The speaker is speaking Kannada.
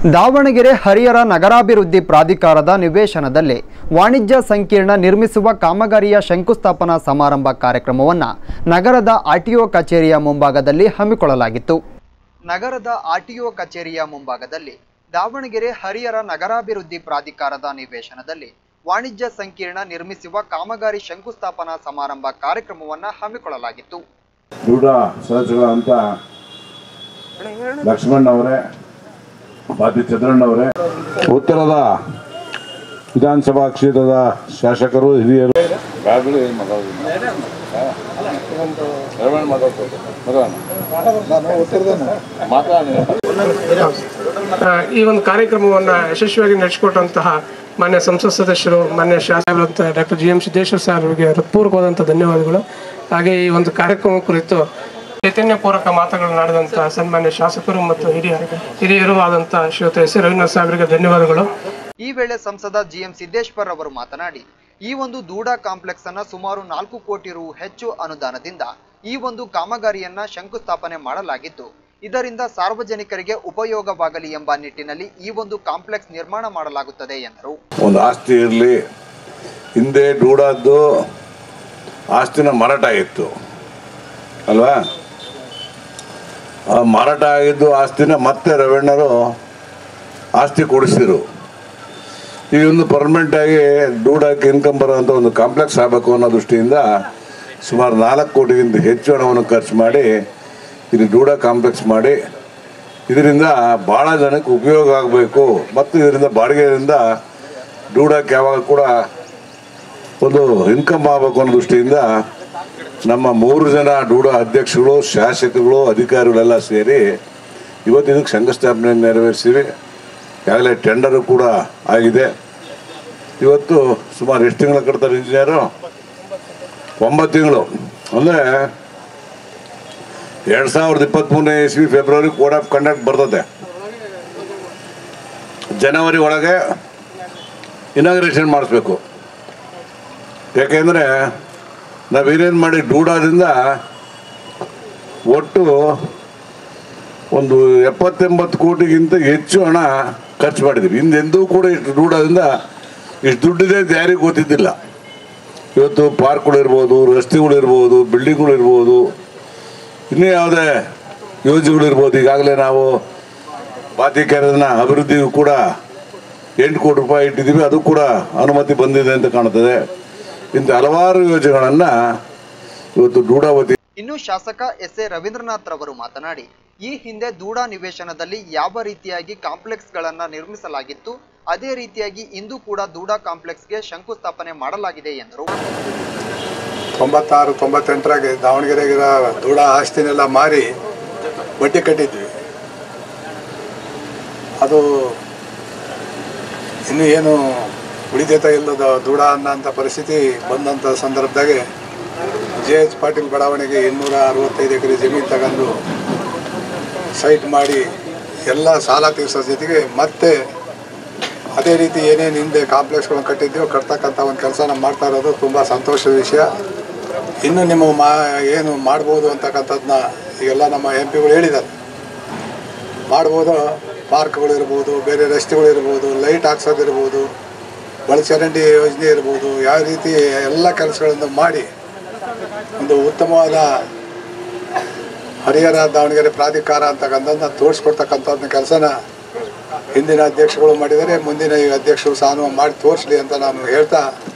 ದಾವಣಗೆರೆ ಹರಿಹರ ನಗರಾಭಿವೃದ್ಧಿ ಪ್ರಾಧಿಕಾರದ ನಿವೇಶನದಲ್ಲಿ ವಾಣಿಜ್ಯ ಸಂಕೀರ್ಣ ನಿರ್ಮಿಸುವ ಕಾಮಗಾರಿಯ ಶಂಕುಸ್ಥಾಪನಾ ಸಮಾರಂಭ ಕಾರ್ಯಕ್ರಮವನ್ನು ನಗರದ ಆರ್ಟಿಒ ಕಚೇರಿಯ ಮುಂಭಾಗದಲ್ಲಿ ಹಮ್ಮಿಕೊಳ್ಳಲಾಗಿತ್ತು ನಗರದ ಆರ್ಟಿಒ ಕಚೇರಿಯ ಮುಂಭಾಗದಲ್ಲಿ ದಾವಣಗೆರೆ ಹರಿಹರ ನಗರಾಭಿವೃದ್ಧಿ ಪ್ರಾಧಿಕಾರದ ನಿವೇಶನದಲ್ಲಿ ವಾಣಿಜ್ಯ ಸಂಕೀರ್ಣ ನಿರ್ಮಿಸುವ ಕಾಮಗಾರಿ ಶಂಕುಸ್ಥಾಪನಾ ಸಮಾರಂಭ ಕಾರ್ಯಕ್ರಮವನ್ನು ಹಮ್ಮಿಕೊಳ್ಳಲಾಗಿತ್ತು ದೃಢ ಸದಸ್ಯಗಳಂತ ಲಕ್ಷ್ಮಣ್ ಅವರೇ ಬಾತಿ ಚಂದ್ರಣ್ಣವರೇ ಉತ್ತರದ ವಿಧಾನಸಭಾ ಕ್ಷೇತ್ರದ ಶಾಸಕರು ಹಿರಿಯರು ರಾಘುಲ್ ಏನ್ ಮಾತಾಡೋದಿಲ್ಲ. ಹಾ? ರಮಣ್ ಮಾತಾಡ್ತಾರೆ. ಮಾತಾಡೋಣ. ಮಾತಾಡಿ. ಆ, ಈ ಒಂದು ಕಾರ್ಯಕ್ರಮವನ್ನು ಯಶಸ್ವಿಯಾಗಿ ನಡೆಸಿಕೊಟ್ಟಂತಹ ಮಾನ್ಯ ಸಂಸತ್ ಸದಸ್ಯರು ಮಾನ್ಯ ಶಾಸಕರಂತ doctor G M Siddeshwara sir ಅವರಿಗೆ ಹೃತ್ಪೂರ್ವಕವಾದಂಥ ಧನ್ಯವಾದಗಳು ಹಾಗೆ ಈ ಒಂದು ಕಾರ್ಯಕ್ರಮ ಕುರಿತು ಚೈತನ್ಯ ಪೂರಕ ಮಾತುಗಳನ್ನಾಡಿದಂಥ ಸನ್ಮಾನ್ಯ ಶಾಸಕರು ಮತ್ತು ಹಿರಿಯ ಹಿರಿಯರು ಆದಂಥ ಶ್ರೀಯುತ ಎಸ್ ರವೀಂದ್ರ ಸಾಹೇಬರಿಗೆ ಧನ್ಯವಾದಗಳು ಈ ವೇಳೆ ಸಂಸದ ಜಿಎಂ ಸಿದ್ದೇಶ್ವರ್ ಅವರು ಮಾತನಾಡಿ ಈ ಒಂದು ದೂಡ ಕಾಂಪ್ಲೆಕ್ಸ್ ಅನ್ನ ಸುಮಾರು ನಾಲ್ಕು ಕೋಟಿ ರು ಹೆಚ್ಚು ಅನುದಾನದಿಂದ ಈ ಒಂದು ಕಾಮಗಾರಿಯನ್ನ ಶಂಕುಸ್ಥಾಪನೆ ಮಾಡಲಾಗಿದ್ದು ಇದರಿಂದ ಸಾರ್ವಜನಿಕರಿಗೆ ಉಪಯೋಗವಾಗಲಿ ಎಂಬ ನಿಟ್ಟಿನಲ್ಲಿ ಈ ಒಂದು ಕಾಂಪ್ಲೆಕ್ಸ್ ನಿರ್ಮಾಣ ಮಾಡಲಾಗುತ್ತದೆ ಎಂದರು ಒಂದು ಆಸ್ತಿ ಇರಲಿ ಹಿಂದೆ ಡೂಡಾದ್ದು ಆಸ್ತಿನ ಮಾರಾಟ ಆಗಿತ್ತು ಅಲ್ವಾ ಆ ಮಾರಾಟ ಆಗಿದ್ದು ಆಸ್ತಿನ ಮತ್ತೆ ರವಣ್ಣರು ಆಸ್ತಿ ಕೊಡಿಸಿದ್ರು ಈ ಒಂದು ಪರ್ಮನೆಂಟ್ ಆಗಿ ಡೂಡಾಕ್ಕೆ ಇನ್ಕಮ್ ಬರೋಂಥ ಒಂದು ಕಾಂಪ್ಲೆಕ್ಸ್ ಆಗಬೇಕು ಅನ್ನೋ ದೃಷ್ಟಿಯಿಂದ ಸುಮಾರು ನಾಲ್ಕು ಕೋಟಿಗಿಂತ ಹೆಚ್ಚು ಹಣವನ್ನು ಖರ್ಚು ಮಾಡಿ ಇಲ್ಲಿ ಡೂಡಾ ಕಾಂಪ್ಲೆಕ್ಸ್ ಮಾಡಿ ಇದರಿಂದ ಭಾಳ ಜನಕ್ಕೆ ಉಪಯೋಗ ಆಗಬೇಕು ಮತ್ತು ಇದರಿಂದ ಬಾಡಿಗೆಯಿಂದ ಡೂಡಾಕ್ಕೆ ಯಾವಾಗ ಕೂಡ ಒಂದು ಇನ್ಕಮ್ ಆಗಬೇಕು ಅನ್ನೋ ದೃಷ್ಟಿಯಿಂದ ನಮ್ಮ ಮೂರು ಜನ ಡೂಡಾ ಅಧ್ಯಕ್ಷಗಳು ಶಾಸಕರು ಅಧಿಕಾರಿಗಳೆಲ್ಲ ಸೇರಿ ಇವತ್ತು ಇದಕ್ಕೆ ಶಂಕುಸ್ಥಾಪನೆ ನೆರವೇರಿಸಿವಿ ಈಗಾಗಲೇ ಟೆಂಡರು ಕೂಡ ಆಗಿದೆ ಇವತ್ತು ಸುಮಾರು ಎಷ್ಟು ತಿಂಗಳು ಕಟ್ತಾರೆ ಇಂಜಿನಿಯರು ಒಂಬತ್ತು ತಿಂಗಳು ಅಂದರೆ ಎರಡು ಸಾವಿರದ ಇಪ್ಪತ್ತ್ಮೂರನೇ ಇಸ್ವಿ ಫೆಬ್ರವರಿ ಕೋಡ್ ಆಫ್ ಕಂಡಕ್ಟ್ ಬರ್ತದೆ ಜನವರಿ ಒಳಗೆ ಇನಾಗ್ರೇಷನ್ ಮಾಡಿಸ್ಬೇಕು ಯಾಕೆಂದರೆ ನಾವೇನೇನು ಮಾಡಿ ಡೂಡಾದಿಂದ ಒಟ್ಟು ಒಂದು ಎಪ್ಪತ್ತೆಂಬತ್ತು ಕೋಟಿಗಿಂತ ಹೆಚ್ಚು ಹಣ ಖರ್ಚು ಮಾಡಿದ್ದೀವಿ ಹಿಂದೆಂದೂ ಕೂಡ ಇಷ್ಟು ಡೂಡಾದಿಂದ ಇಷ್ಟು ದುಡ್ಡಿದೆ ಅಂತ ಯಾರಿಗೂ ಗೊತ್ತಿದ್ದಿಲ್ಲ ಇವತ್ತು ಪಾರ್ಕ್ಗಳಿರ್ಬೋದು ರಸ್ತೆಗಳಿರ್ಬೋದು ಬಿಲ್ಡಿಂಗ್ಗಳಿರ್ಬೋದು ಇನ್ನೂ ಯಾವುದೇ ಯೋಜನೆಗಳಿರ್ಬೋದು ಈಗಾಗಲೇ ನಾವು ಬಾತಿಕೆರೆನ ಅಭಿವೃದ್ಧಿಗೂ ಕೂಡ ಎಂಟು ಕೋಟಿ ರೂಪಾಯಿ ಇಟ್ಟಿದ್ದೀವಿ ಅದು ಕೂಡ ಅನುಮತಿ ಬಂದಿದೆ ಅಂತ ಕಾಣುತ್ತದೆ ಇಂಥ ಹಲವಾರು ಯೋಜನೆಗಳನ್ನು ಇವತ್ತು ಡೂಡಾವತಿ ಇನ್ನು ಶಾಸಕ ಎಸ್ ಎ ರವೀಂದ್ರನಾಥ್ ರವರು ಮಾತನಾಡಿ ಈ ಹಿಂದೆ ದೂಡ ನಿವೇಶನದಲ್ಲಿ ಯಾವ ರೀತಿಯಾಗಿ ಕಾಂಪ್ಲೆಕ್ಸ್ ಗಳನ್ನ ನಿರ್ಮಿಸಲಾಗಿತ್ತು ಅದೇ ರೀತಿಯಾಗಿ ಇಂದು ಕೂಡ ದೂಡ ಕಾಂಪ್ಲೆಕ್ಸ್ಗೆ ಶಂಕುಸ್ಥಾಪನೆ ಮಾಡಲಾಗಿದೆ ಎಂದರು ತೊಂಬತ್ತಾರು ತೊಂಬತ್ತೆಂಟರಾಗೆ ದಾವಣಗೆರೆಗಿರೋ ದೂಡ ಆಸ್ತಿನೆಲ್ಲ ಮಾರಿ ಬಡ್ಡಿ ಕಟ್ಟಿದ್ವಿ ಅದು ಇನ್ನೂ ಏನು ಉಳಿದೇತ ಇಲ್ಲದ ದೂಡ ಅನ್ನೋಂಥ ಪರಿಸ್ಥಿತಿ ಬಂದಂಥ ಸಂದರ್ಭದಾಗೆ ಜೆ ಎಚ್ ಪಾಟೀಲ್ ಬಡಾವಣೆಗೆ ಇನ್ನೂರ ಅರವತ್ತೈದು ಎಕರೆ ಜಮೀನು ತಗೊಂಡು ಸೈಟ್ ಮಾಡಿ ಎಲ್ಲ ಸಾಲ ತೀರಿಸೋ ಜೊತೆಗೆ ಮತ್ತೆ ಅದೇ ರೀತಿ ಏನೇನು ಹಿಂದೆ ಕಾಂಪ್ಲೆಕ್ಸ್ಗಳನ್ನು ಕಟ್ಟಿದ್ದೀವೋ ಕಟ್ತಕ್ಕಂಥ ಒಂದು ಕೆಲಸನ ಮಾಡ್ತಾ ಇರೋದು ತುಂಬ ಸಂತೋಷದ ವಿಷಯ ಇನ್ನು ನಿಮ್ಮ ಮಾ ಏನು ಮಾಡ್ಬೋದು ಅಂತಕ್ಕಂಥದ್ದನ್ನ ಈಗೆಲ್ಲ ನಮ್ಮ ಎಂ ಪಿಗಳು ಹೇಳಿದ್ದಾರೆ ಮಾಡ್ಬೋದು ಪಾರ್ಕ್ಗಳು ಇರ್ಬೋದು ಬೇರೆ ರಸ್ತೆಗಳು ಇರ್ಬೋದು ಲೈಟ್ ಹಾಕ್ಸೋದಿರ್ಬೋದು ಬಳಚರಂಡಿ ಯೋಜನೆ ಇರ್ಬೋದು ಯಾವ ರೀತಿ ಎಲ್ಲ ಕೆಲಸಗಳನ್ನು ಮಾಡಿ ಒಂದು ಉತ್ತಮವಾದ ಹರಿಹರ ದಾವಣಗೆರೆ ಪ್ರಾಧಿಕಾರ ಅಂತಕ್ಕಂಥದ್ದನ್ನ ತೋರಿಸ್ಕೊಡ್ತಕ್ಕಂಥದ್ದು ಕೆಲಸನ ಹಿಂದಿನ ಅಧ್ಯಕ್ಷಗಳು ಮಾಡಿದರೆ ಮುಂದಿನ ಈ ಅಧ್ಯಕ್ಷರು ಸಹ ಮಾಡಿ ತೋರಿಸ್ಲಿ ಅಂತ ನಾನು ಹೇಳ್ತಾ